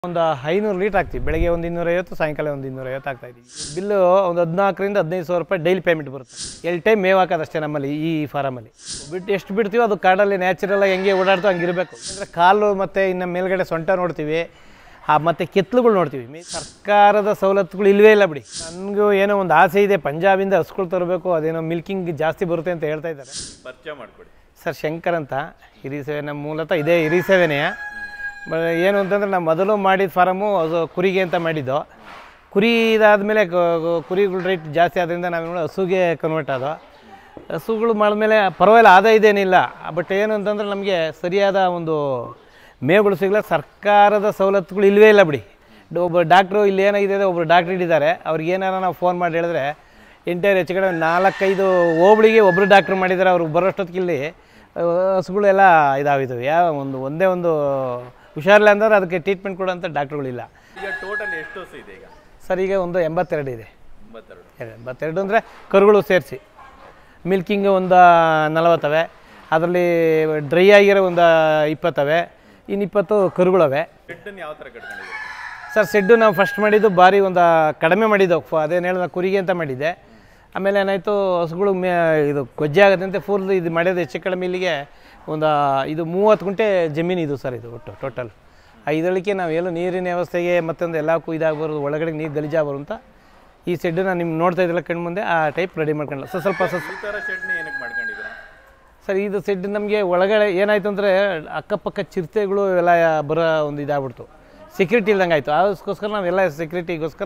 ಒಂದು ಐನೂರು ಲೀಟ್ರ್ ಹಾಕ್ತೀವಿ ಬೆಳಗ್ಗೆ ಒಂದು ಇನ್ನೂರೈವತ್ತು ಸಾಯಂಕಾಲ ಒಂದು ಇನ್ನೂರೈವತ್ತು ಹಾಕ್ತಾ ಇದ್ದೀವಿ ಬಿಲ್ಲು ಒಂದು ಹದಿನಾಲ್ಕರಿಂದ ಹದಿನೈದು ಸಾವಿರ ರೂಪಾಯಿ ಡೈಲಿ ಪೇಮೆಂಟ್ ಬರುತ್ತೆ ಎರಡು ಟೈಮ್ ಮೇವು ಹಾಕೋದಷ್ಟೇ ನಮ್ಮಲ್ಲಿ ಈ ಫಾರಮಲ್ಲಿ ಬಿಟ್ಟು ಎಷ್ಟು ಬಿಡ್ತೀವೋ ಅದು ಕಾಡಲ್ಲಿ ನ್ಯಾಚುರಲಾಗಿ ಹೆಂಗೆ ಓಡಾಡ್ತು ಹಂಗಿರಬೇಕು ಅಂದರೆ ಕಾಲು ಮತ್ತು ಇನ್ನು ಮೇಲ್ಗಡೆ ಸೊಂಟ ನೋಡ್ತೀವಿ ಆ ಮತ್ತು ಕೆತ್ತಲುಗಳು ನೋಡ್ತೀವಿ ಮೇ- ಸರ್ಕಾರದ ಸವಲತ್ತುಗಳು ಇಲ್ಲವೇ ಇಲ್ಲ ಬಿಡಿ ನನಗೂ ಏನೋ ಒಂದು ಆಸೆ ಇದೆ ಪಂಜಾಬಿಂದ ಹಸ್ಗಳು ತರಬೇಕು ಅದೇನೋ ಮಿಲ್ಕಿಂಗ್ ಜಾಸ್ತಿ ಬರುತ್ತೆ ಅಂತ ಹೇಳ್ತಾ ಇದ್ದಾರೆ ಪರಿಚಯ ಮಾಡಿಕೊಡಿ ಸರ್ ಶಂಕರ್ ಅಂತ ಹಿರಿಸೇವೆ ನಮ್ಮ ಮೂಲತಃ ಇದೇ ಹಿರಿಸೇವೆನೆಯ ಬ- ಏನು ಅಂತಂದ್ರೆ ನಾವು ಮೊದಲು ಮಾಡಿದ ಫಾರಮು ಅದು ಕುರಿಗೆ ಅಂತ ಮಾಡಿದ್ದು ಕುರಿ ಇದಾದಮೇಲೆ ಕುರಿಗಳ ರೇಟ್ ಜಾಸ್ತಿ ಆದ್ರಿಂದ ನಾವೇನು ಹಸುಗೆ ಕನ್ವರ್ಟ್ ಆದೋ ಹಸುಗಳು ಮಾಡಿದ್ಮೇಲೆ ಪರವಾಗಿಲ್ಲ ಆದಾಯ ಇದೇನಿಲ್ಲ ಬಟ್ ಏನು ಅಂತಂದ್ರೆ ನಮಗೆ ಸರಿಯಾದ ಒಂದು ಮೇವುಗಳು ಸಿಗಲ್ಲ ಸರ್ಕಾರದ ಸವಲತ್ತುಗಳು ಇಲ್ಲವೇ ಇಲ್ಲ ಬಿಡಿ ಡ- ಒಬ್ಬ ಡಾಕ್ಟ್ರು ಇಲ್ಲಿ ಏನಾಗಿದೆ ಅಂದರೆ ಒಬ್ಬರು ಡಾಕ್ಟ್ರ್ ಇಟ್ಟಿದ್ದಾರೆ ಅವ್ರಿಗೆ ಏನಾರ ನಾವು ಫೋನ್ ಮಾಡಿ ಹೇಳಿದ್ರೆ ಎಂಟೈರ್ ಹೆಚ್ಚು ಕಡೆ ನಾಲ್ಕೈದು ಹೋಬಳಿಗೆ ಒಬ್ಬರು ಡಾಕ್ಟ್ರು ಮಾಡಿದ್ದಾರೆ ಅವ್ರಿಗೆ ಬರೋಷ್ಟೊತ್ತಿಗೆ ಇಲ್ಲಿ ಆ, ಹಸುಗಳೆಲ್ಲ ಇದಾಗಿದ್ದಾವೆ ಯಾವ ಒಂದು ಒಂದೇ ಒಂದು ಹುಷಾರಿಲ್ಲ ಅಂದ್ರೆ ಅದಕ್ಕೆ ಟ್ರೀಟ್ಮೆಂಟ್ ಕೊಡೋಂಥ ಡಾಕ್ಟ್ರುಗಳಿಲ್ಲ ಈಗ ಟೋಟಲ್ ಎಷ್ಟು ಹಸು ಇದೆ ಈಗ ಸರ್ ಈಗ ಒಂದು ಎಂಬತ್ತೆರಡು ಇದೆ ಒಂಬತ್ತೆರಡು ಎರಡು ಎಂಬತ್ತೆರಡು ಅಂದರೆ ಕರುಗಳು ಸೇರಿಸಿ ಮಿಲ್ಕಿಂಗ್ ಒಂದು ನಲವತ್ತವೆ ಅದರಲ್ಲಿ ಡ್ರೈ ಆಗಿರೋ ಒಂದು ಇಪ್ಪತ್ತವೆ ಇನ್ನು ಇಪ್ಪತ್ತು ಕರುಗಳವೆ ಶೆಡ್ಡನ್ನು ಯಾವ ಥರ ಕಟ್ಕೊಂಡಿದ್ದೀರಿ ಸರ್ ಸೆಡ್ಡು ನಾವು ಫಸ್ಟ್ ಮಾಡಿದ್ದು ಭಾರಿ ಒಂದು ಕಡಿಮೆ ಮಾಡಿದ್ದು ಫ- ಅದೇನು ಹೇಳಿದ ಕುರಿಗೆ ಅಂತ ಮಾಡಿದ್ದೆ ಆಮೇಲೆ ಏನಾಯಿತು ಹಸುಗಳು ಮೇ ಇದು ಗೊಜ್ಜೆ ಆಗುತ್ತೆ ಫುಲ್ ಇದು ಮಾಡೋದು ಹೆಚ್ಚು ಕಡಿಮೆ ಇಲ್ಲಿಗೆ ಒಂದು ಇದು ಮೂವತ್ತು ಗುಂಟೆ ಜಮೀನು ಇದು ಸರ್ ಇದು ಒಟ್ಟು ಟೋಟಲ್ ಇದರಲ್ಲಿಗೆ ನಾವು ಎಲ್ಲೂ ನೀರಿನ ವ್ಯವಸ್ಥೆಗೆ ಮತ್ತೊಂದು ಎಲ್ಲಕ್ಕೂ ಇದಾಗಬಾರ್ದು ಒಳಗಡೆ ನೀರು ಗಲೀಜಾಗಬಾರ್ದು ಅಂತ ಈ ಸೆಡ್ಡನ್ನ ನಿಮ್ಮ ನೋಡ್ತಾ ಇದ್ದಿಲ್ಲ ಕಣ್ಣು ಮುಂದೆ ಆ ಟೈಪ್ ರೆಡಿ ಮಾಡ್ಕೊಳ್ಳ ಸೊ ಸ್ವಲ್ಪ ಸ್ವಲ್ಪ ಈ ಥರ ಶೆಡ್ನ ಏನಕ್ಕೆ ಮಾಡ್ಕೊಂಡಿದ್ದೀರಾ ಸರ್ ಇದು ಸೆಡ್ ನಮಗೆ ಒಳಗಡೆ ಏನಾಯ್ತು ಅಂದರೆ ಅಕ್ಕಪಕ್ಕ ಚಿರತೆಗಳು ಎಲ್ಲ ಬರೋ ಒಂದು ಇದಾಗ್ಬಿಡ್ತು ಸೆಕ್ಯೂರಿಟಿ ಇಲ್ದಂಗೆ ಆಯಿತು ಅದಕ್ಕೋಸ್ಕರ ನಾವೆಲ್ಲ ಸೆಕ್ಯೂರಿಟಿಗೋಸ್ಕರ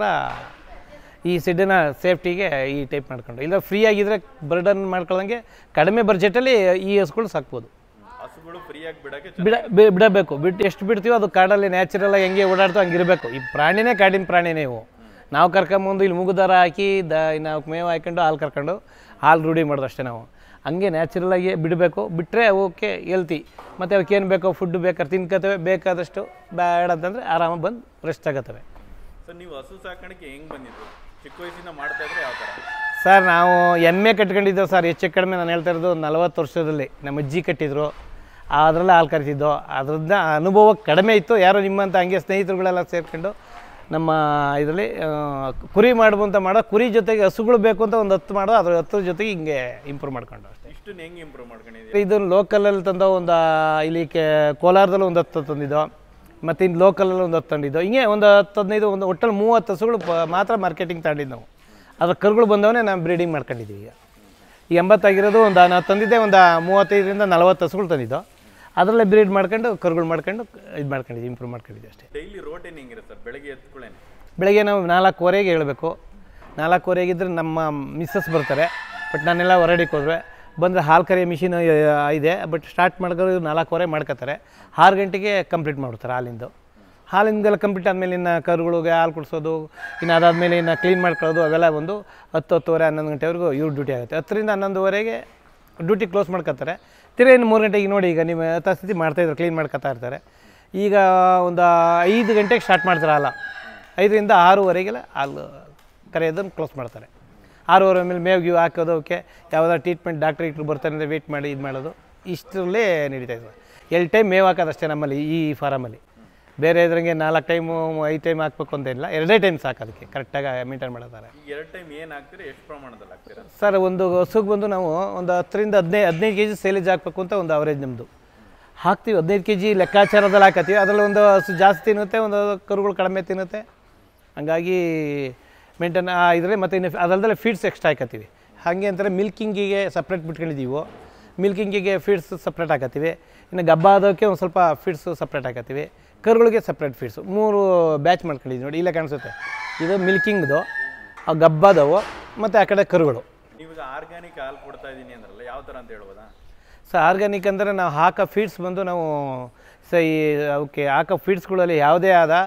ಈ ಸೆಡ್ಡನ್ನ ಸೇಫ್ಟಿಗೆ ಈ ಟೈಪ್ ಮಾಡ್ಕೊಂಡು ಇಲ್ಲ ಫ್ರೀ ಆಗಿದ್ರೆ ಬರ್ಡನ್ ಮಾಡ್ಕೊಳ್ಳೋಂಗೆ ಕಡಿಮೆ ಬಡ್ಜೆಟಲ್ಲಿ ಈ ಹಸುಗಳು ಸಾಕ್ಬೋದು ಹಸುಗಳು ಫ್ರೀಯಾಗಿ ಬಿಡೋಕ್ಕೆ ಬಿಡ ಬಿ- ಬಿಡಬೇಕು ಬಿಟ್ಟು ಎಷ್ಟು ಬಿಡ್ತೀವೋ ಅದು ಕಾಡಲ್ಲಿ ನ್ಯಾಚುರಲಾಗಿ ಹೆಂಗೆ ಓಡಾಡ್ತು ಹಂಗಿರಬೇಕು ಈ ಪ್ರಾಣಿನೇ ಕಾಡಿನ ಪ್ರಾಣಿನೇ ಇವು ನಾವು ಕರ್ಕೊಂಬಂದು ಇಲ್ಲಿ ಮುಗುದಾರ ಹಾಕಿ ದ ನಾವು ಮೇವು ಹಾಕೊಂಡು ಹಾಲು ಕರ್ಕೊಂಡು ಹಾಲು ರೂಢಿ ಮಾಡೋದು ಅಷ್ಟೇ ನಾವು ಹಂಗೆ ನ್ಯಾಚುರಲಾಗಿ ಬಿಡಬೇಕು ಬಿಟ್ಟರೆ ಅವಕ್ಕೆ ಹೆಲ್ತಿ ಮತ್ತು ಅವಕ್ಕೆ ಏನು ಬೇಕೋ ಫುಡ್ ಬೇಕಾದ್ರೆ ತಿನ್ಕೋತವೆ ಬೇಕಾದಷ್ಟು ಬೇಡ ಅಂತಂದರೆ ಆರಾಮಾಗಿ ಬಂದು ರೆಸ್ಟ್ ತಗೋತವೆ ಸರ್ ನೀವು ಹಸು ಸಾಕಾಣಿಕೆ ಹೆಂಗೆ ಬಂದಿದ್ದು ಚಿಕ್ಕ ವಯಸ್ಸಿಂದ ಮಾಡ್ತಾ ಇದ್ರೆ ಯಾವ ಥರ ಸರ್ ನಾವು ಎಮ್ಮೆ ಕಟ್ಕೊಂಡಿದ್ದೆವು ಸರ್ ಹೆಚ್ಚು ಕಡಿಮೆ ನಾನು ಹೇಳ್ತಾ ಇರೋದು ನಲವತ್ತು ವರ್ಷದಲ್ಲಿ ನಮ್ಮ ಅಜ್ಜಿ ಕಟ್ಟಿದ್ರು ಅದರಲ್ಲೇ ಹಾಲು ಕರಿತಿದ್ದೋ ಅದರಿಂದ ಅನುಭವ ಕಡಿಮೆ ಇತ್ತು ಯಾರೋ ನಿಮ್ಮಂಥ ಹಂಗೆ ಸ್ನೇಹಿತರುಗಳೆಲ್ಲ ಸೇರ್ಕೊಂಡು ನಮ್ಮ ಇದರಲ್ಲಿ ಕುರಿ ಮಾಡ್ಬಂತ ಮಾಡೋ ಕುರಿ ಜೊತೆಗೆ ಹಸುಗಳು ಬೇಕು ಅಂತ ಒಂದು ಹತ್ತು ಮಾಡೋ ಅದ್ರ ಹತ್ತರ ಜೊತೆಗೆ ಹಿಂಗೆ ಇಂಪ್ರೂವ್ ಮಾಡ್ಕೊಂಡು ಅಷ್ಟೇ ಇಷ್ಟನ್ನ ಹೆಂಗೆ ಇಂಪ್ರೂವ್ ಮಾಡ್ಕೊಂಡಿದ್ದೀರಿ ಇದು ಲೋಕಲಲ್ಲಿ ತಂದ ಒಂದು ಇಲ್ಲಿ ಕೆ ಕೋಲಾರದಲ್ಲಿ ಒಂದು ಹತ್ತು ತಂದಿದ್ದೋ ಮತ್ತು ಇನ್ನು ಲೋಕಲಲ್ಲಿ ಒಂದು ಹತ್ತು ತಂದಿದ್ದೋ ಹಿಂಗೆ ಒಂದು ಹತ್ತು ಹದಿನೈದು ಒಂದು ಒಟ್ಟಲ್ಲಿ ಮೂವತ್ತು ಹಸುಗಳು ಪ- ಮಾತ್ರ ಮಾರ್ಕೆಟಿಂಗ್ ತಗೊಂಡಿದ್ದು ನಾವು ಅದ್ರ ಕರುಗಳು ಬಂದವನೇ ನಾವು ಬ್ರೀಡಿಂಗ್ ಮಾಡ್ಕೊಂಡಿದ್ದೀವಿ ಈಗ ಈ ಎಂಬತ್ತಾಗಿರೋದು ಒಂದು ನಾವು ತಂದಿದ್ದೆ ಒಂದು ಮೂವತ್ತೈದರಿಂದ ನಲವತ್ತು ಹಸುಗಳು ತಂದಿದ್ದೋ ಅದರಲ್ಲೇ ಬ್ರೀಡ್ ಮಾಡ್ಕೊಂಡು ಕರುಗಳು ಮಾಡ್ಕೊಂಡು ಇದು ಮಾಡ್ಕೊಂಡಿದ್ದೀವಿ ಇಂಪ್ರೂವ್ ಮಾಡ್ಕೊಂಡಿದ್ದೀವಿ ಅಷ್ಟೇ ಡೈಲಿ ರೋಟೇನ್ ಹೆಂಗಿರುತ್ತೆ ಸರ್ ಬೆಳಗ್ಗೆ ಎತ್ಕೊಳ್ಳೇನೆ ಬೆಳಗ್ಗೆ ನಾವು ನಾಲ್ಕುವರೆಗೆ ಹೇಳಬೇಕು ನಾಲ್ಕುವರೆಗಿದ್ರೆ ನಮ್ಮ ಮಿಸ್ಸಸ್ ಬರ್ತಾರೆ ಬಟ್ ನಾನೆಲ್ಲ ಹೊರಡಿಗೆ ಹೋದ್ರೆ ಬಂದರೆ ಹಾಲು ಕರಿಯೋ ಮಿಷಿನ್ ಇದೆ ಬಟ್ ಸ್ಟಾರ್ಟ್ ಮಾಡ್ಕೊಂಡು ನಾಲ್ಕುವರೆ ಮಾಡ್ಕೋತಾರೆ ಆರು ಗಂಟೆಗೆ ಕಂಪ್ಲೀಟ್ ಮಾಡ್ತಾರೆ ಹಾಲಿಂದು ಹಾಲಿಂದೆಲ್ಲ ಕಂಪ್ಲೀಟ್ ಆದಮೇಲೆ ಇನ್ನು ಕರುಗಳಿಗೆ ಹಾಲು ಕುಡಿಸೋದು ಇನ್ನು ಅದಾದಮೇಲೆ ಇನ್ನು ಕ್ಲೀನ್ ಮಾಡ್ಕೊಳ್ಳೋದು ಅವೆಲ್ಲ ಒಂದು ಹತ್ತು ಹತ್ತುವರೆ ಹನ್ನೊಂದು ಗಂಟೆವರೆಗೂ ಇವ್ರ ಡ್ಯೂಟಿ ಆಗುತ್ತೆ ಹತ್ತರಿಂದ ಹನ್ನೊಂದುವರೆಗೆ ಡ್ಯೂಟಿ ಕ್ಲೋಸ್ ಮಾಡ್ಕೊತಾರೆ ತಿರ್ಗಾ ಇನ್ನು ಮೂರು ಗಂಟೆಗೆ ನೋಡಿ ಈಗ ನಿಮ್ಮ ಯಥಾಸ್ಥಿತಿ ಮಾಡ್ತಾಯಿದ್ರು ಕ್ಲೀನ್ ಮಾಡ್ಕೊತಾ ಇರ್ತಾರೆ ಈಗ ಒಂದು ಐದು ಗಂಟೆಗೆ ಸ್ಟಾರ್ಟ್ ಮಾಡ್ತಾರೆ ಹಾಲು ಐದರಿಂದ ಆರೂವರೆಗೆಲ್ಲ ಹಾಲು ಕರೆಯೋದನ್ನು ಕ್ಲೋಸ್ ಮಾಡ್ತಾರೆ ಆರೂವರೆ ಮೇಲೆ ಮೇವು ಗೀವು ಹಾಕೋದು ಅವಕ್ಕೆ ಯಾವುದೋ ಟ್ರೀಟ್ಮೆಂಟ್ ಡಾಕ್ಟ್ರ್ ಇಟ್ರು ಬರ್ತಾರೆ ಅಂದರೆ ವೇಟ್ ಮಾಡಿ ಇದು ಮಾಡೋದು ಇಷ್ಟರಲ್ಲೇ ನಡೀತಾ ಇದೆ ಎರಡು ಟೈಮ್ ಮೇವು ಹಾಕೋದಷ್ಟೇ ನಮ್ಮಲ್ಲಿ ಈ ಫಾರಮಲ್ಲಿ ಬೇರೆ ಇದ್ರಂಗೆ ನಾಲ್ಕು ಟೈಮು ಐದು ಟೈಮ್ ಹಾಕ್ಬೇಕು ಅಂತ ಇಲ್ಲ ಎರಡೇ ಟೈಮ್ ಸಾಕು ಅದಕ್ಕೆ ಕರೆಕ್ಟಾಗಿ ಮೇಂಟೈನ್ ಮಾಡೋದಾರೆ ಈಗ ಎರಡು ಟೈಮ್ ಏನು ಹಾಕ್ತೀರಾ ಎಷ್ಟು ಪ್ರಮಾಣದಲ್ಲಿ ಹಾಕ್ತೀರಾ ಸರ್ ಒಂದು ಹಸುಗೆ ಬಂದು ನಾವು ಒಂದು ಹತ್ತರಿಂದ ಹದಿನೈದು ಹದಿನೈದು ಕೆ ಜಿ ಸೇಲೇಜ್ ಹಾಕ್ಬೇಕು ಅಂತ ಒಂದು ಅವರೇಜ್ ನಮ್ಮದು ಹಾಕ್ತೀವಿ ಹದಿನೈದು ಕೆ ಜಿ ಲೆಕ್ಕಾಚಾರದಲ್ಲಿ ಹಾಕತ್ತೀವಿ ಅದರಲ್ಲಿ ಒಂದು ಹಸು ಜಾಸ್ತಿ ತಿನ್ನುತ್ತೆ ಒಂದು ಕರುಗಳು ಕಡಿಮೆ ತಿನ್ನುತ್ತೆ ಹಂಗಾಗಿ ಮೇಂಟೈನ್ ಇದರಲ್ಲಿ ಮತ್ತು ಇನ್ನು ಅದಲ್ಲದೆ ಫೀಡ್ಸ್ ಎಕ್ಸ್ಟ್ರಾ ಹಾಕತ್ತೀವಿ ಹಾಗೆ ಅಂತಾರೆ ಮಿಲ್ಕಿಂಗಿಗೆ ಸಪ್ರೇಟ್ ಬಿಟ್ಕೊಂಡಿದ್ದೀವಿ ಮಿಲ್ಕಿಂಗಿಗೆ ಫೀಡ್ಸ್ ಸಪ್ರೇಟ್ ಹಾಕತ್ತೀವಿ ಇನ್ನು ಗಬ್ಬ ಆದೋಕ್ಕೆ ಒಂದು ಸ್ವಲ್ಪ ಫೀಡ್ಸು ಸಪ್ರೇಟ್ ಹಾಕತ್ತೀವಿ ಕರುಗಳಿಗೆ ಸಪ್ರೇಟ್ ಫೀಡ್ಸು ಮೂರು ಬ್ಯಾಚ್ ಮಾಡ್ಕೊಂಡಿದ್ದೀವಿ ನೋಡಿ ಇಲ್ಲೇ ಕಾಣಿಸುತ್ತೆ ಇದು ಮಿಲ್ಕಿಂಗ್ದು ಆ ಗಬ್ಬದವು ಮತ್ತು ಆ ಕಡೆ ಕರುಗಳು ನೀವೀಗ ಆರ್ಗ್ಯಾನಿಕ್ ಹಾಲು ಕೊಡ್ತಾ ಇದ್ದೀನಿ ಅಂದ್ರಲ್ಲ ಯಾವ ಥರ ಅಂತ ಹೇಳ್ಬೋದಾ ಸೊ ಆರ್ಗ್ಯಾನಿಕ್ ಅಂದರೆ ನಾವು ಹಾಕೋ ಫೀಡ್ಸ್ ಬಂದು ನಾವು ಸೊ ಈ ಅವಕ್ಕೆ ಹಾಕೋ ಫೀಡ್ಸ್ಗಳಲ್ಲಿ ಯಾವುದೇ ಆದ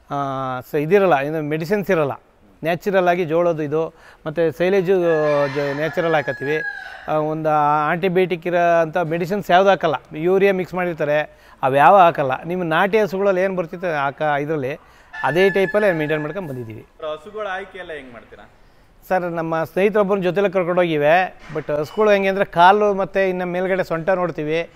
ಸೊ ಇದಿರಲ್ಲ ಏನು ಮೆಡಿಸಿನ್ಸ್ ಇರಲ್ಲ ನ್ಯಾಚುರಲ್ ಆಗಿ ಜೋಳದ್ದು ಇದು ಮತ್ತು ಸೈಲೇಜು ನ್ಯಾಚುರಲ್ ಹಾಕತ್ತೀವಿ ಆ, ಒಂದು ಆಂಟಿಬಯೋಟಿಕ್ ಇರೋ ಅಂಥ ಮೆಡಿಸಿನ್ಸ್ ಯಾವುದು ಹಾಕಲ್ಲ ಯೂರಿಯಾ ಮಿಕ್ಸ್ ಮಾಡಿರ್ತಾರೆ ಅವು ಯಾವ ಹಾಕಲ್ಲ ನಿಮ್ಮ ನಾಟಿ ಹಸುಗಳಲ್ಲಿ ಏನು ಬರ್ತಿತ್ತು ಹಾಕ ಇದರಲ್ಲಿ ಅದೇ ಟೈಪಲ್ಲೇ ಮೇಂಟೈನ್ ಮಾಡ್ಕೊಂಡು ಬಂದಿದ್ದೀವಿ ಸರ್, ಹಸುಗಳ ಆಯ್ಕೆ ಎಲ್ಲ ಹೆಂಗೆ ಮಾಡ್ತೀರಾ ಸರ್ ನಮ್ಮ ಸ್ನೇಹಿತರೊಬ್ಬರ ಜೊತೆಲೆ ಕರ್ಕೊಂಡೋಗಿವೆ ಬಟ್ ಹಸ್ಗಳು ಹೆಂಗೆ ಅಂದರೆ ಕಾಲು ಮತ್ತು ಇನ್ನು ಮೇಲ್ಗಡೆ ಸೊಂಟ ನೋಡ್ತೀವಿ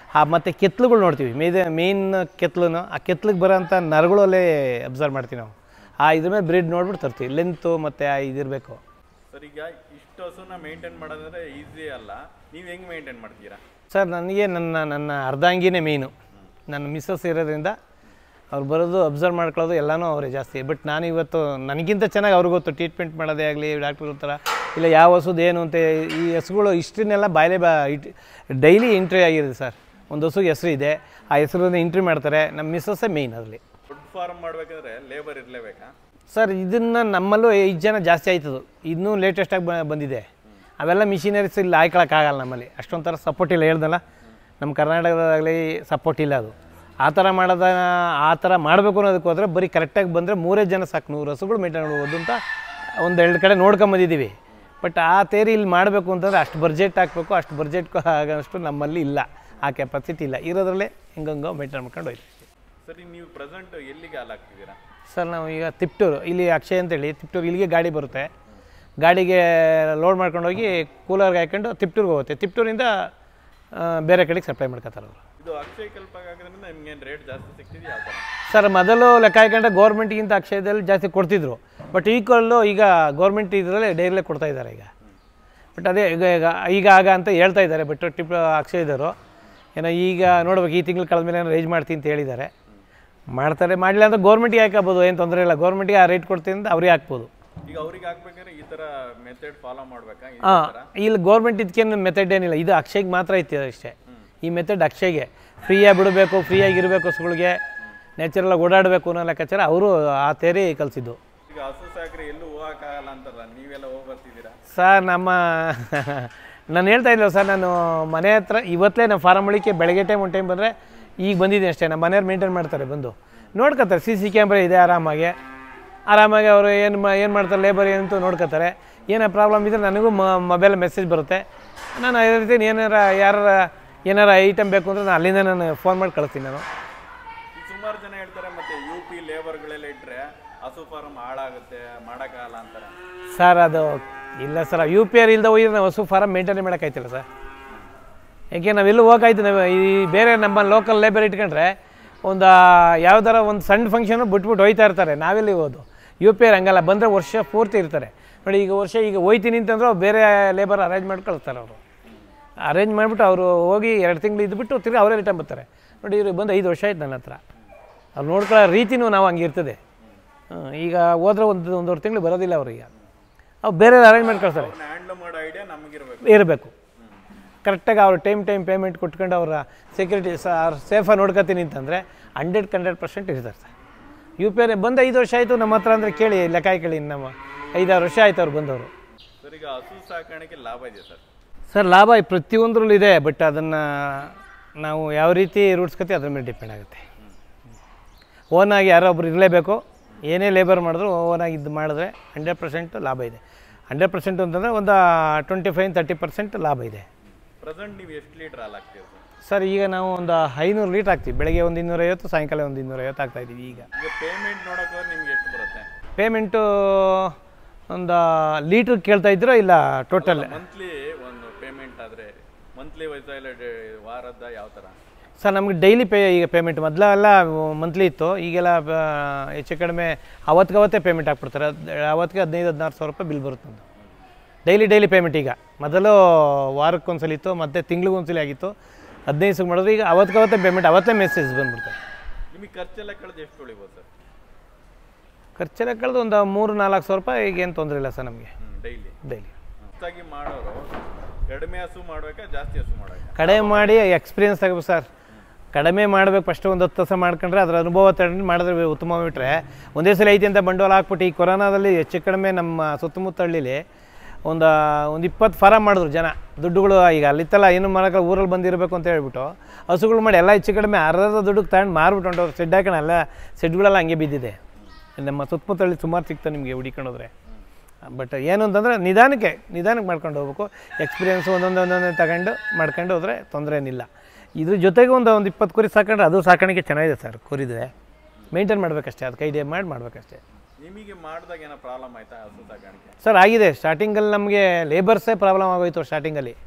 ಆ ಮತ್ತು ಕೆತ್ತಲುಗಳು ನೋಡ್ತೀವಿ ಮೇದ ಮೇನ್ ಕೆತ್ತಲು ಆ ಕೆತ್ತಲಿಗೆ ಬರೋಂಥ ನರಗಳಲ್ಲೇ ಅಬ್ಸರ್ವ್ ಮಾಡ್ತೀವಿ ನಾವು ಆ ಇದ್ರ ಮೇಲೆ ಬ್ರೀಡ್ ನೋಡ್ಬಿಟ್ಟು ತರ್ತೀವಿ ಲೆಂತು ಮತ್ತು ಆ ಇದಿರಬೇಕು ಸರ್ ಈಗ ಇಷ್ಟು ಹಸುನ ಮೇಂಟೈನ್ ಮಾಡೋದಂದ್ರೆ ಈಸಿ ಅಲ್ಲ ನೀವು ಹೆಂಗ್ ಮೇಂಟೈನ್ ಮಾಡ್ತೀರಾ ಸರ್ ನನಗೆ ನನ್ನ ನನ್ನ ಅರ್ಧಾಂಗಿನೇ ಮೇಯ್ನು ನನ್ನ ಮಿಸ್ಸಸ್ ಇರೋದ್ರಿಂದ ಅವ್ರು ಬರೋದು ಅಬ್ಸರ್ವ್ ಮಾಡ್ಕೊಳ್ಳೋದು ಎಲ್ಲನೂ ಅವರೇ ಜಾಸ್ತಿ ಬಟ್ ನಾನು ಇವತ್ತು ನನಗಿಂತ ಚೆನ್ನಾಗಿ ಅವ್ರಿಗೆ ಗೊತ್ತು ಟ್ರೀಟ್ಮೆಂಟ್ ಮಾಡೋದೇ ಆಗಲಿ ಡಾಕ್ಟ್ರ್ ಥರ ಇಲ್ಲ ಯಾವ ಹಸುದು ಏನು ಅಂತ ಈ ಹಸುಗಳು ಇಷ್ಟನ್ನೆಲ್ಲ ಬಾಯಲೆ ಬಾ ಇಟ್ ಡೈಲಿ ಎಂಟ್ರಿ ಆಗಿರುತ್ತೆ ಸರ್ ಒಂದು ಹಸುಗೆ ಹೆಸರು ಇದೆ ಆ ಹೆಸರನ್ನು ಎಂಟ್ರಿ ಮಾಡ್ತಾರೆ ನಮ್ಮ ಮಿಸ್ಸಸ್ಸೇ ಮೇಯ್ನ್ ಅದರಲ್ಲಿ ಫುಡ್ ಫಾರ್ಮ್ ಮಾಡ್ಬೇಕಾದ್ರೆ ಲೇಬರ್ ಇರಲೇಬೇಕಾ ಸರ್ ಇದನ್ನು ನಮ್ಮಲ್ಲೂ ಐದು ಜನ ಜಾಸ್ತಿ ಆಯ್ತದು ಇನ್ನೂ ಲೇಟೆಸ್ಟಾಗಿ ಬ ಬಂದಿದೆ ಅವೆಲ್ಲ ಮಿಷಿನರೀಸ್ ಇಲ್ಲಿ ಆಯ್ಕೊಳಕ್ಕಾಗಲ್ಲ ನಮ್ಮಲ್ಲಿ ಅಷ್ಟೊಂಥರ ಸಪೋರ್ಟ್ ಇಲ್ಲ ಹೇಳ್ದಲ್ಲ ನಮ್ಮ ಕರ್ನಾಟಕದಾಗಲಿ ಸಪೋರ್ಟ್ ಇಲ್ಲ ಅದು ಆ ಥರ ಮಾಡೋದ ಆ ಥರ ಮಾಡಬೇಕು ಅನ್ನೋದಕ್ಕೆ ಹೋದರೆ ಬರೀ ಕರೆಕ್ಟಾಗಿ ಬಂದರೆ ಮೂರೇ ಜನ ಸಾಕು ನೂರು ಹಸುಗಳು ಮೇಂಟೈನ್ ಮಾಡ್ಬೋದು ಅಂತ ಒಂದು ಎರಡು ಕಡೆ ನೋಡ್ಕೊಂಬಂದಿದ್ದೀವಿ ಬಟ್ ಆ ತೇರಿ ಇಲ್ಲಿ ಮಾಡಬೇಕು ಅಂತಂದರೆ ಅಷ್ಟು ಬಡ್ಜೆಟ್ ಹಾಕಬೇಕು ಅಷ್ಟು ಬಡ್ಜೆಟ್ ಆಗೋಷ್ಟು ನಮ್ಮಲ್ಲಿ ಇಲ್ಲ ಆ ಕೆಪಾಸಿಟಿ ಇಲ್ಲ ಇರೋದ್ರಲ್ಲೇ ಹಿಂಗಂಗೋ ಮೇಂಟೈನ್ ಮಾಡ್ಕೊಂಡು ಹೋಯ್ತು ಸರಿ ನೀವು ಪ್ರೆಸೆಂಟ್ ಎಲ್ಲಿಗೆ ಹಾಲು ಹಾಕ್ತಿದ್ದೀರಾ ಸರ್ ನಾವು ಈಗ ತಿಪ್ಟೂರು ಇಲ್ಲಿ ಅಕ್ಷಯ್ ಅಂತೇಳಿ ತಿಪ್ಟೂರು ಇಲ್ಲಿಗೆ ಗಾಡಿ ಬರುತ್ತೆ ಗಾಡಿಗೆ ಲೋಡ್ ಮಾಡ್ಕೊಂಡು ಹೋಗಿ ಕೂಲರ್ಗೆ ಹಾಕ್ಕೊಂಡು ತಿಪ್ಟೂರ್ಗೆ ಹೋಗುತ್ತೆ ತಿಪ್ಟೂರಿಂದ ಆ, ಬೇರೆ ಕಡೆಗೆ ಸಪ್ಲೈ ಮಾಡ್ಕೊತಾರೆ ಅವರು ಇದು ಅಕ್ಷಯ ಕಲ್ಪ ಹಾಕೋದ್ರಿಂದ ನಿಮ್ಗೆ ಏನು ರೇಟ್ ಜಾಸ್ತಿ ಸಿಗ್ತಿದೆಯಾ ಯಾವ ಥರ ಸರ್ ಮೊದಲು ಲೆಕ್ಕ ಹಾಕೊಂಡ್ರೆ ಗೌರ್ಮೆಂಟ್ಗಿಂತ ಅಕ್ಷಯದಲ್ಲಿ ಜಾಸ್ತಿ ಕೊಡ್ತಿದ್ರು ಬಟ್ ಈಕ್ವಲ್ಲು ಈಗ ಗೌರ್ಮೆಂಟ್ ಇದರಲ್ಲೇ ಡೈರಿಲೇ ಕೊಡ್ತಾ ಇದ್ದಾರೆ ಈಗ ಬಟ್ ಅದೇ ಈಗ ಈಗ ಈಗ ಆಗ ಅಂತ ಹೇಳ್ತಾ ಇದ್ದಾರೆ ಬಟ್ ಟಿಪ್ ಅಕ್ಷಯದವರು ಏನೋ ಈಗ ನೋಡ್ಬೇಕು ಈ ತಿಂಗಳು ಕಳೆದ ಮೇಲೆ ಏನೋ ರೈಸ್ ಮಾಡ್ತೀನಿ ಅಂತ ಹೇಳಿದ್ದಾರೆ ಮಾಡ್ತಾರೆ ಮಾಡಲಿಲ್ಲ ಅಂದ್ರೆ ಗೌರ್ಮೆಂಟಿಗೆ ಹಾಕಬೋದು ಏನು ತೊಂದರೆ ಇಲ್ಲ ಗೌರ್ಮೆಂಟಿಗೆ ಆ ರೇಟ್ ಕೊಡ್ತೀನಿ ಅಂತ ಅವ್ರಿಗೆ ಹಾಕ್ಬೋದು ಈಗ ಅವ್ರಿಗೆ ಹಾಕ್ಬೇಕಾದ್ರೆ ಈ ಥರ ಮೆಥಡ್ ಫಾಲೋ ಮಾಡ್ಬೇಕಾ ಈ ಹಾಂ ಥರ ಇಲ್ಲಿ ಗೌರ್ಮೆಂಟ್ ಇದಕ್ಕೇನು ಮೆಥಡ್ ಏನಿಲ್ಲ ಇದು ಅಕ್ಷಯ್ಗೆ ಮಾತ್ರ ಐತಿ ಅಷ್ಟೇ ಈ ಮೆಥಡ್ ಅಕ್ಷಯ್ಗೆ ಫ್ರೀಯಾಗಿ ಬಿಡಬೇಕು ಫ್ರೀಯಾಗಿ ಇರಬೇಕು ಹಸುಗಳಿಗೆ ನ್ಯಾಚುರಲಾಗಿ ಓಡಾಡಬೇಕು ಅನ್ನೋ ಲೆಕ್ಕಾಚಾರ ಅವರು ಆ ತೇರಿ ಕಲಿಸಿದ್ದು ಈಗ ಹಸು ಸಾಕ್ರೆ ಎಲ್ಲೂ ಹೋಗಕ್ಕಾಗಲ್ಲ ಅಂತಾರ ನೀವೆಲ್ಲ ಹೋಗಿ ಬರ್ತಿದ್ದೀರಾ ಸರ್ ನಮ್ಮ ನಾನು ಹೇಳ್ತಾ ಇದ್ದೆ ಸರ್ ನಾನು ಮನೆ ಹತ್ರ ಇವತ್ತೇ ನಮ್ಮ ಫಾರಮ್ ಒಳಿಕೆ ಬೆಳಗ್ಗೆ ಟೈಮ್ ಒಂದು ಟೈಮ್ ಬಂದರೆ ಈಗ ಬಂದಿದ್ದೀನಿ ಅಷ್ಟೇ ನಮ್ಮ ಮನೆಯವ್ರು ಮೇಂಟೈನ್ ಮಾಡ್ತಾರೆ ಬಂದು ನೋಡ್ಕೊತಾರೆ ಸಿ ಸಿ ಕ್ಯಾಮ್ರಾ ಇದೆ ಆರಾಮಾಗಿ ಆರಾಮಾಗಿ ಅವರು ಏನು ಮಾ ಏನು ಮಾಡ್ತಾರೆ ಲೇಬರ್ ಏನಂತ ನೋಡ್ಕೊತಾರೆ ಏನೋ ಪ್ರಾಬ್ಲಮ್ ಇದ್ದರೆ ನನಗೂ ಮೊಬೈಲ್ ಮೆಸೇಜ್ ಬರುತ್ತೆ ನಾನು ಅದೇ ರೀತಿ ಏನಾರ ಯಾರ ಏನಾರ ಐಟಮ್ ಬೇಕು ಅಂದರೆ ನಾನು ಅಲ್ಲಿಂದ ನಾನು ಫೋನ್ ಮಾಡಿ ಕಳಿಸ್ತೀನಿ ನಾನು ಈಗ ಸುಮಾರು ಜನ ಹೇಳ್ತಾರೆ ಮತ್ತೆ ಯು ಪಿ ಲೇಬರ್ಗಳೆಲ್ಲ ಇಟ್ಟರೆ ಹಸು ಫಾರ್ಮ್ ಹಾಳಾಗುತ್ತೆ ಮಾಡೋಕ್ಕಾಗಲ್ಲ ಅಂತಾರೆ ಸರ್ ಅದು ಇಲ್ಲ ಸರ್ ಯು ಪಿ ಆರ್ ಇಲ್ಲದೆ ಹೋಗಿದ್ರೆ ನಾವು ಹಸು ಫಾರಮ್ ಮೇಂಟೈನ್ ಮಾಡೋಕ್ಕಾಯ್ತಿಲ್ಲ ಸರ್ ಯಾಕೆ ನಾವೆಲ್ಲೂ ಹೋಗಾಯ್ತು ನಾವು ಈ ಬೇರೆ ನಮ್ಮ ಲೋಕಲ್ ಲೇಬರ್ ಇಟ್ಕೊಂಡ್ರೆ ಒಂದು ಯಾವ್ದಾರ ಒಂದು ಸಣ್ಣ ಫಂಕ್ಷನು ಬಿಟ್ಬಿಟ್ಟು ಹೋಯ್ತಾ ಇರ್ತಾರೆ ನಾವೆಲ್ಲಿ ಹೋದು ಯು ಪಿ ಆರ್ ಹಂಗಲ್ಲ ಬಂದರೆ ವರ್ಷ ಪೂರ್ತಿ ಇರ್ತಾರೆ ನೋಡಿ ಈಗ ವರ್ಷ ಈಗ ಹೋಯ್ತೀನಿ ಅಂತಂದ್ರೆ ಅವ್ರು ಬೇರೆ ಲೇಬರ್ ಅರೇಂಜ್ ಮಾಡಿ ಕಳಿಸ್ತಾರೆ ಅವರು ಅರೇಂಜ್ ಮಾಡಿಬಿಟ್ಟು ಅವರು ಹೋಗಿ ಎರಡು ತಿಂಗಳು ಇದ್ಬಿಟ್ಟು ತಿರ್ಗಿ ಅವರೇ ರಿಟರ್ನ್ ಬರ್ತಾರೆ ನೋಡಿ ಇವ್ರಿಗೆ ಬಂದು ಐದು ವರ್ಷ ಆಯ್ತು ನನ್ನ ಹತ್ರ ಅವ್ರು ನೋಡ್ಕೊಳ್ಳೋ ರೀತಿನೂ ನಾವು ಹಂಗೆ ಇರ್ತದೆ ಹ್ಮ್, ಈಗ ಹೋದ್ರೆ ಒಂದು ಒಂದೂವರೆ ತಿಂಗಳು ಬರೋದಿಲ್ಲ ಅವ್ರಿಗೆ ಅವ್ರು ಬೇರೆ ಅರೇಂಜ್ ಮಾಡಿ ಕಳಿಸ್ತಾರೆ ಹ್ಯಾಂಡ್ಲ್ ಮಾಡೋ ಐಡಿಯಾ ನಮಗಿರ್ಬೇಕು ಇರಬೇಕು ಕರೆಕ್ಟಾಗಿ ಅವ್ರು ಟೈಮ್ ಟೈಮ್ ಪೇಮೆಂಟ್ ಕೊಟ್ಕೊಂಡು ಅವರ ಸೆಕ್ಯೂರಿಟಿ ಸೇಫಾಗಿ ನೋಡ್ಕೊತೀನಿ ಅಂತಂದರೆ ಹಂಡ್ರೆಡ್ ಹಂಡ್ರೆಡ್ ಪರ್ಸೆಂಟ್ ಇರ್ತಾರೆ ಸರ್ ಯು ಪಿ ಆರ್ ಬಂದು ಐದು ವರ್ಷ ಆಯಿತು ನಮ್ಮ ಹತ್ರ ಅಂದರೆ ಕೇಳಿ ಲೆಕ್ಕ ಕೇಳಿ ನಮ್ಮ ಐದಾರು ವರ್ಷ ಆಯ್ತು ಅವ್ರು ಬಂದವರು ಸರ್ ಈಗ ಹಸು ಸಾಕಾಣಿಕೆ ಲಾಭ ಇದೆ ಸರ್ ಸರ್ ಲಾಭ ಪ್ರತಿಯೊಂದರಲ್ಲೂ ಇದೆ ಬಟ್ ಅದನ್ನು ನಾವು ಯಾವ ರೀತಿ ರೂಢಿಸ್ಕೊತೀವಿ ಅದ್ರ ಮೇಲೆ ಡಿಪೆಂಡ್ ಆಗುತ್ತೆ ಓನಾಗಿ ಯಾರೋ ಒಬ್ರು ಇರಲೇಬೇಕು ಏನೇ ಲೇಬರ್ ಮಾಡಿದ್ರು ಓನಾಗಿ ಇದು ಮಾಡಿದ್ರೆ ಹಂಡ್ರೆಡ್ ಪರ್ಸೆಂಟ್ ಲಾಭ ಇದೆ ಹಂಡ್ರೆಡ್ ಪರ್ಸೆಂಟ್ ಅಂತಂದರೆ ಒಂದು ಟ್ವೆಂಟಿ ಫೈವ್ ತರ್ಟಿ ಪರ್ಸೆಂಟ್ ಲಾಭ ಇದೆ ಪ್ರೆಸೆಂಟ್ ನೀವು ಎಷ್ಟು ಲೀಟ್ರ್ ಹಾಲು ಹಾಕ್ತೀವಿ ಸರ್ ಸರ್ ಈಗ ನಾವು ಒಂದು ಐನೂರು ಲೀಟ್ರ್ ಹಾಕ್ತೀವಿ ಬೆಳಗ್ಗೆ ಒಂದು ಇನ್ನೂರೈವತ್ತು ಸಾಯಂಕಾಲ ಒಂದು ಇನ್ನೂರೈವತ್ತು ಹಾಕ್ತಾ ಇದ್ದೀವಿ ಈಗ ಈಗ ಪೇಮೆಂಟ್ ನೋಡೋಕೆ ಹೋದ್ರೆ ನಿಮ್ಗೆ ಎಷ್ಟು ಬರುತ್ತೆ ಪೇಮೆಂಟು ಒಂದು ಲೀಟ್ರ್ ಕೇಳ್ತಾ ಇದ್ದೀರಾ ಇಲ್ಲ ಟೋಟಲ್ ಮಂತ್ಲಿ ಒಂದು ಪೇಮೆಂಟ್ ಆದರೆ ಮಂತ್ಲಿ ವೈಸ ಇಲ್ಲ ಡೇ- ವಾರದ ಯಾವ ಥರ ಸರ್ ನಮಗೆ ಡೈಲಿ ಪೇ ಈಗ ಪೇಮೆಂಟ್ ಮೊದಲೆಲ್ಲ ಮಂತ್ಲಿ ಇತ್ತು ಈಗೆಲ್ಲ ಆ, ಹೆಚ್ಚು ಕಡಿಮೆ ಅವತ್ತಿಗವತ್ತೇ ಪೇಮೆಂಟ್ ಹಾಕ್ಬಿಡ್ತಾರೆ ಅದ್- ಅವತ್ತಿಗೆ ಹದಿನೈದು ಹದಿನಾರು ಸಾವಿರ ರೂಪಾಯಿ ಬಿಲ್ ಬರುತ್ತೆ ನಮ್ಮದು ಡೈಲಿ ಡೈಲಿ ಪೇಮೆಂಟ್ ಈಗ ಮೊದಲು ವಾರಕ್ಕೊಂದ್ಸಲ ಇತ್ತು ಮತ್ತು ತಿಂಗ್ಳಿಗೊಂದ್ಸಲ ಆಗಿತ್ತು ಹದಿನೈದು ಸಾವಿರ ಮಾಡಿದ್ರೆ ಈಗ ಅವತ್ತಿಗವತ್ತೇ ಪೇಮೆಂಟ್ ಅವತ್ತೇ ಮೆಸೇಜ್ ಬಂದ್ಬಿಡ್ತಾರೆ ನಿಮಗೆ ಖರ್ಚೆಲ್ಲ ಕಳೆದು ಎಷ್ಟು ಉಳಿಬೋದು ಸರ್ ಖರ್ಚೆಲ್ಲ ಕಳೆದು ಒಂದು ಮೂರು ನಾಲ್ಕು ಸಾವಿರ ರೂಪಾಯಿ ಈಗ ಏನು ತೊಂದರೆ ಇಲ್ಲ ಸರ್ ನಮಗೆ ಹ್ಞೂ ಡೈಲಿ ಡೈಲಿ ಹೊಸದಾಗಿ ಮಾಡೋರು ಕಡಿಮೆ ಹಸು ಮಾಡ್ಬೇಕಾ ಜಾಸ್ತಿ ಹಸು ಮಾಡ್ಬೇಕಾ ಕಡಿಮೆ ಮಾಡಿ ಎಕ್ಸ್ಪೀರಿಯನ್ಸ್ ತಗೋಬೇಕು ಸರ್ ಕಡಿಮೆ ಮಾಡಬೇಕು ಫಸ್ಟ್ ಒಂದು ಹತ್ತು ವರ್ಷ ಮಾಡ್ಕೊಂಡ್ರೆ ಅದರ ಅನುಭವ ತಗೊಂಡು ಮಾಡಿದ್ರೆ ಉತ್ತಮ ಬಿಟ್ಟರೆ ಒಂದೇ ಸಲ ಐತಿ ಅಂತ ಬಂಡವಾಳ ಹಾಕ್ಬಿಟ್ಟು ಈ ಕೊರೋನಾದಲ್ಲಿ ಹೆಚ್ಚು ಕಡಿಮೆ ನಮ್ಮ ಸುತ್ತಮುತ್ತ ಹಳ್ಳಿಲಿ ಒಂದು ಒಂದು ಇಪ್ಪತ್ತು ಫಾರಮ್ ಮಾಡಿದ್ರು ಜನ ದುಡ್ಡುಗಳು ಈಗ ಅಲ್ಲಿತ್ತಲ್ಲ ಏನು ಮಾಡೋಕೆ ಊರಲ್ಲಿ ಬಂದಿರಬೇಕು ಅಂತ ಹೇಳ್ಬಿಟ್ಟು ಹಸುಗಳು ಮಾಡಿ ಎಲ್ಲ ಹೆಚ್ಚು ಕಡಿಮೆ ಅರ್ಧ ದುಡ್ಡುಗೆ ತಗೊಂಡು ಮಾರ್ಬಿಟ್ಟು ಹೊಂಟವ್ರು ಸೆಡ್ ಹಾಕೊಂಡು ಎಲ್ಲ ಸೆಡ್ಗಳೆಲ್ಲ ಹಂಗೆ ಬಿದ್ದಿದೆ ನಮ್ಮ ಸುತ್ತಮುತ್ತ ಹಳ್ಳಿ ಸುಮಾರು ಸಿಗ್ತದೆ ನಿಮಗೆ ಹುಡಿಕೊಂಡೋದ್ರೆ ಬಟ್ ಏನು ಅಂತಂದರೆ ನಿಧಾನಕ್ಕೆ ನಿಧಾನಕ್ಕೆ ಮಾಡ್ಕೊಂಡು ಹೋಗ್ಬೇಕು ಎಕ್ಸ್ಪೀರಿಯೆನ್ಸ್ ಒಂದೊಂದು ಒಂದೊಂದೇ ತಗೊಂಡು ಮಾಡ್ಕೊಂಡು ಹೋದರೆ ತೊಂದರೆ ಏನಿಲ್ಲ ಇದ್ರ ಜೊತೆಗೆ ಒಂದು ಒಂದು ಇಪ್ಪತ್ತು ಕುರಿ ಸಾಕೊಂಡ್ರೆ ಅದು ಸಾಕಾಣಿಕೆ ಚೆನ್ನಾಗಿದೆ ಸರ್ ಕುರಿದೆ ಮೇಂಟೈನ್ ಮಾಡಬೇಕಷ್ಟೇ ಅದಕ್ಕೆ ಐಡಿಯಾ ಮಾಡಿ ಮಾಡಬೇಕಷ್ಟೇ ನಿಮಗೆ ಮಾಡಿದಾಗ ಏನೋ ಪ್ರಾಬ್ಲಮ್ ಆಯ್ತಾ ಹಸು ಸಾಕಾಣಿಕೆ ಸರ್ ಆಗಿದೆ ಸ್ಟಾರ್ಟಿಂಗಲ್ಲಿ ನಮಗೆ ಲೇಬರ್ಸೇ ಪ್ರಾಬ್ಲಮ್ ಆಗೋಯ್ತು ಸ್ಟಾರ್ಟಿಂಗಲ್ಲಿ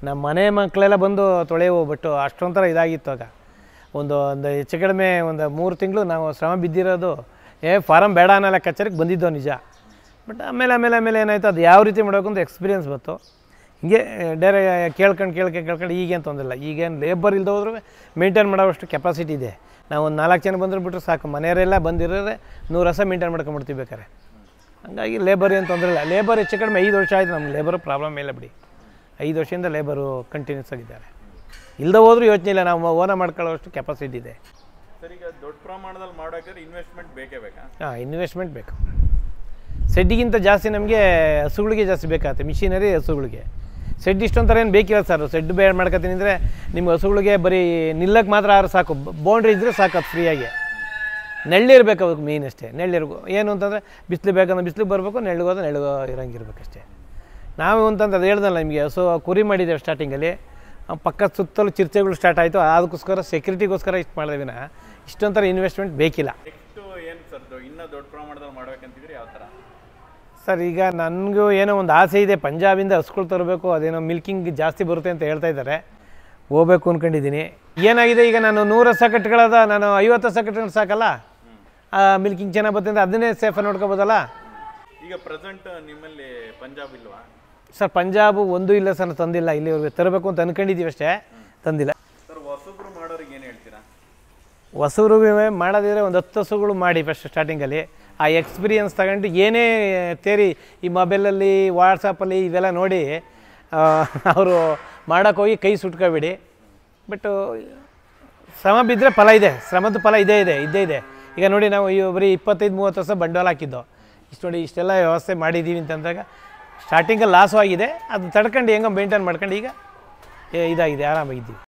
ನಮ್ಮ ಮನೆ ಮಕ್ಕಳೆಲ್ಲ ಬಂದು ತೊಳೆಯವು ಬಟ್ಟು ಅಷ್ಟೊಂಥರ ಇದಾಗಿತ್ತು ಆಗ ಒಂದು ಒಂದು ಹೆಚ್ಚು ಕಡಿಮೆ ಒಂದು ಮೂರು ತಿಂಗಳು ನಾವು ಶ್ರಮ ಬಿದ್ದಿರೋದು ಏ ಫಾರಮ್ ಬೇಡ ಅನ್ನೋ ಲೆಕ್ಕಾಚಾರಕ್ಕೆ ಬಂದಿದ್ದೋ ನಿಜ ಬಟ್ ಆಮೇಲೆ ಆಮೇಲೆ ಆಮೇಲೆ ಏನಾಯ್ತು ಅದು ಯಾವ ರೀತಿ ಮಾಡಬೇಕು ಅಂತ ಎಕ್ಸ್ಪೀರಿಯನ್ಸ್ ಬಂತು ಹಿಂಗೆ ಡೈರೆ ಕೇಳ್ಕೊಂಡು ಕೇಳ್ಕೊಂಡು ಕೇಳ್ಕೊಂಡು ಈಗೇನು ತೊಂದರೆ ಇಲ್ಲ ಈಗೇನು ಲೇಬರ್ ಇಲ್ಲದೆ ಹೋದ್ರೂ ಮೇಂಟೈನ್ ಮಾಡೋವಷ್ಟು ಕೆಪಾಸಿಟಿ ಇದೆ ನಾವು ಒಂದು ನಾಲ್ಕು ಜನ ಬಂದ್ರೆ ಬಿಟ್ಟರೆ ಸಾಕು ಮನೆಯವರೆಲ್ಲ ಬಂದಿರೋರೆ ನೂರು ಹಸ ಮೇಂಟೈನ್ ಮಾಡ್ಕೊಂಬಿಡ್ತೀವಿ ಬೇಕಾರೆ ಹಂಗಾಗಿ ಲೇಬರ್ ಏನು ತೊಂದರೆ ಇಲ್ಲ ಲೇಬರ್ ಹೆಚ್ಚು ಕಡಿಮೆ ಐದು ವರ್ಷ ಆಯಿತು ನಮ್ಮ ಲೇಬರ್ ಪ್ರಾಬ್ಲಮ್ ಇಲ್ಲ ಬಿಡಿ ಐದು ವರ್ಷದಿಂದ ಲೇಬರು ಕಂಟಿನ್ಯೂಸ್ ಆಗಿದ್ದಾರೆ ಇಲ್ಲದೆ ಹೋದ್ರೂ ಯೋಚನೆ ಇಲ್ಲ ನಾವು ಓನ ಮಾಡ್ಕೊಳ್ಳೋಷ್ಟು ಕೆಪಾಸಿಟಿ ಇದೆ ಸರ್ ಈಗ ದೊಡ್ಡ ಪ್ರಮಾಣದಲ್ಲಿ ಮಾಡೋಕ್ಕಾದ್ರೆ ಇನ್ವೆಸ್ಟ್ಮೆಂಟ್ ಬೇಕೇ ಬೇಕಾ ಹಾಂ ಇನ್ವೆಸ್ಟ್ಮೆಂಟ್ ಬೇಕು ಸೆಡ್ಡಿಗಿಂತ ಜಾಸ್ತಿ ನಮಗೆ ಹಸುಗಳಿಗೆ ಜಾಸ್ತಿ ಬೇಕಾಗುತ್ತೆ ಮಿಷಿನರಿ ಹಸುಗಳಿಗೆ ಸೆಡ್ ಇಷ್ಟೊಂಥರ ಏನು ಬೇಕಿಲ್ಲ ಸರ್ ಸೆಡ್ ಬೇಡ ಮಾಡ್ಕೊತೀನಿ ಅಂದರೆ ನಿಮ್ಗೆ ಹಸುಗಳಿಗೆ ಬರೀ ನಿಲ್ಲಕ್ಕೆ ಮಾತ್ರ ಆದ್ರೆ ಸಾಕು ಬೌಂಡ್ರಿ ಇದ್ದರೆ ಸಾಕು ಅದು ಫ್ರೀಯಾಗಿ ನೆಳ್ಳಿರ್ಬೇಕು ಅದಕ್ಕೆ ಮೇಯ್ನ್ ಅಷ್ಟೇ ನೆಳ್ಳಿರ್ಬೇಕು ಏನು ಅಂತಂದರೆ ಬಿಸಿಲು ಬೇಕಂದ್ರೆ ಬಿಸಿಲು ಬರಬೇಕು ನೆಳ್ಳಿಗೋದ್ರೆ ನೆಳ್ಳಿಗೋ ಇರಂಗಿರ್ಬೇಕಷ್ಟೇ ನಾವು ಅಂತಂದ್ರೆ ಅದು ಹೇಳ್ದಲ್ಲ ನಿಮಗೆ ಹಸು ಕುರಿ ಮಾಡಿದ್ದೇವೆ ಸ್ಟಾರ್ಟಿಂಗಲ್ಲಿ ಪಕ್ಕದ ಸುತ್ತಲೂ ಚಿರ್ಚೆಗಳು ಸ್ಟಾರ್ಟ್ ಆಯಿತು ಅದಕ್ಕೋಸ್ಕರ ಸೆಕ್ಯೂರಿಟಿಗೋಸ್ಕರ ಇಷ್ಟು ಮಾಡಿದ್ವಿ ನಾ ಇಷ್ಟೊಂಥರ ಇನ್ವೆಸ್ಟ್ಮೆಂಟ್ ಬೇಕಿಲ್ಲ ನೆಕ್ಸ್ಟ್ ಏನು ಸರ್ ಇನ್ನೂ ದೊಡ್ಡ ಪ್ರಮಾಣದಲ್ಲಿ ಮಾಡ್ಬೇಕಂತಿದ್ರೆ ಯಾವ ಥರ ಸರ್ ಈಗ ನನಗೂ ಏನೋ ಒಂದು ಆಸೆ ಇದೆ ಪಂಜಾಬಿಂದ ಹಸ್ಗಳು ತರಬೇಕು ಅದೇನೋ ಮಿಲ್ಕಿಂಗ್ ಜಾಸ್ತಿ ಬರುತ್ತೆ ಅಂತ ಹೇಳ್ತಾ ಇದ್ದಾರೆ ಹೋಗ್ಬೇಕು ಅಂದ್ಕೊಂಡಿದ್ದೀನಿ ಏನಾಗಿದೆ ಈಗ ನಾನು ನೂರು ಹಸ ಕಟ್ಗಳದ ನಾನು ಐವತ್ತು ಹಸ ಕಟ್ಕೊಂಡು ಸಾಕಲ್ಲ ಮಿಲ್ಕಿಂಗ್ ಚೆನ್ನಾಗಿ ಬರ್ತಂದ್ರೆ ಅದನ್ನೇ ಸೇಫಾಗಿ ನೋಡ್ಕೋಬೋದಲ್ಲ ಈಗ ಪ್ರೆಸೆಂಟ್ ನಿಮ್ಮಲ್ಲಿ ಪಂಜಾಬ್ ಇಲ್ವಾ ಸರ್ ಪಂಜಾಬು ಒಂದು ಇಲ್ಲ ಸರ್ ತಂದಿಲ್ಲ ಇಲ್ಲಿವರೆಗೆ ತರಬೇಕು ಅಂತ ಅಂದ್ಕೊಂಡಿದ್ದೀವಿ ಅಷ್ಟೇ ತಂದಿಲ್ಲ ಸರ್ ಹೊಸಬ್ರು ಮಾಡೋರಿಗೆ ಏನು ಹೇಳ್ತೀರಾ ಹೊಸಬ್ರಿಗೆ ಮಾಡೋದಿದ್ರೆ ಒಂದು ಹತ್ತು ಹಸುಗಳು ಮಾಡಿ ಫಸ್ಟ್ ಸ್ಟಾರ್ಟಿಂಗಲ್ಲಿ ಆ ಎಕ್ಸ್ಪೀರಿಯನ್ಸ್ ತಗೊಂಡು ಏನೇ ತೇರಿ ಈ ಮೊಬೈಲಲ್ಲಿ ವಾಟ್ಸಪ್ಪಲ್ಲಿ ಇವೆಲ್ಲ ನೋಡಿ ಅವರು ಮಾಡೋಕ್ಕೋಗಿ ಕೈ ಸುಟ್ಕೋಬೇಡಿ ಬಟ್ಟು ಶ್ರಮ ಬಿದ್ದರೆ ಫಲ ಇದೆ ಶ್ರಮದ ಫಲ ಇದೇ ಇದೆ ಇದ್ದೇ ಇದೆ ಈಗ ನೋಡಿ ನಾವು ಈ ಬರೀ ಇಪ್ಪತ್ತೈದು ಮೂವತ್ತು ವರ್ಷ ಬಂಡವಾಳ ಹಾಕಿದ್ದು ಇಷ್ಟು ನೋಡಿ ಇಷ್ಟೆಲ್ಲ ವ್ಯವಸ್ಥೆ ಮಾಡಿದ್ದೀವಿ ಅಂತಂದಾಗ ಸ್ಟಾರ್ಟಿಂಗಲ್ಲಿ ಲಾಸು ಆಗಿದೆ ಅದು ತಡ್ಕೊಂಡು ಹೆಂಗೋ ಮೇಂಟೈನ್ ಮಾಡ್ಕೊಂಡು ಈಗ ಏ- ಇದಾಗಿದೆ ಆರಾಮಾಗಿದ್ದೀವಿ